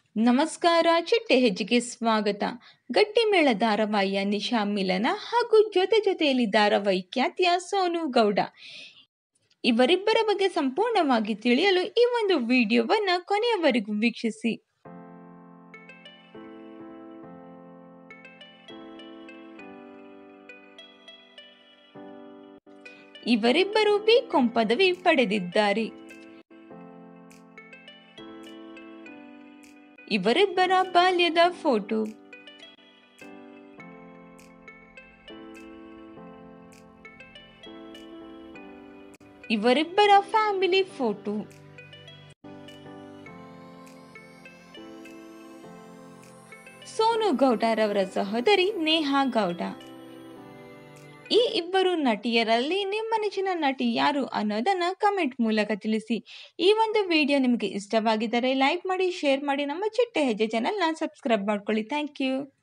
ನಮಸ್ಕಾರ ಚಿಟ್ಟೆ ಹೆಜ್ಜೆಗೆ ಸ್ವಾಗತ ಗಟ್ಟಿಮೇಳ ಧಾರಾವಾಹಿಯ ನಿಶಾ ಮಿಲನ ಹಾಗೂ ಜೊತೆ ಜೊತೆಯಲ್ಲಿ ಧಾರಾವಾಹಿ ಖ್ಯಾತಿಯ ಸೋನು ಗೌಡ ಇವರಿಬ್ಬರ ಬಗ್ಗೆ ಸಂಪೂರ್ಣವಾಗಿ ತಿಳಿಯಲು ಈ ಒಂದು ವಿಡಿಯೋವನ್ನ ಕೊನೆಯವರೆಗೂ ವೀಕ್ಷಿಸಿ ಇವರಿಬ್ಬರು ಬಿ ಕಾಂ ಪದವಿ ಪಡೆದಿದ್ದಾರೆ ಇವರಿಬ್ಬರ ಬಾಲ್ಯದ ಫೋಟೋ ಇವರಿಬ್ಬರ ಫ್ಯಾಮಿಲಿ ಫೋಟೋ ಸೋನು ಗೌಡರವರ ಸಹೋದರಿ ನೇಹಾ ಗೌಡ ಈ ಇಬ್ಬರು ನಟಿಯರಲ್ಲಿ ನಿಮ್ಮ ನೆಚ್ಚಿನ ನಟಿ ಯಾರು ಅನ್ನೋದನ್ನ ಕಮೆಂಟ್ ಮೂಲಕ ತಿಳಿಸಿ ಈ ಒಂದು ವಿಡಿಯೋ ನಿಮಗೆ ಇಷ್ಟವಾಗಿದ್ದರೆ ಲೈಕ್ ಮಾಡಿ ಶೇರ್ ಮಾಡಿ ನಮ್ಮ ಚಿಟ್ಟೆ ಹೆಜ್ಜೆ ಚಾನಲ್ನ ಸಬ್ಸ್ಕ್ರೈಬ್ ಮಾಡ್ಕೊಳ್ಳಿ ಥ್ಯಾಂಕ್ ಯು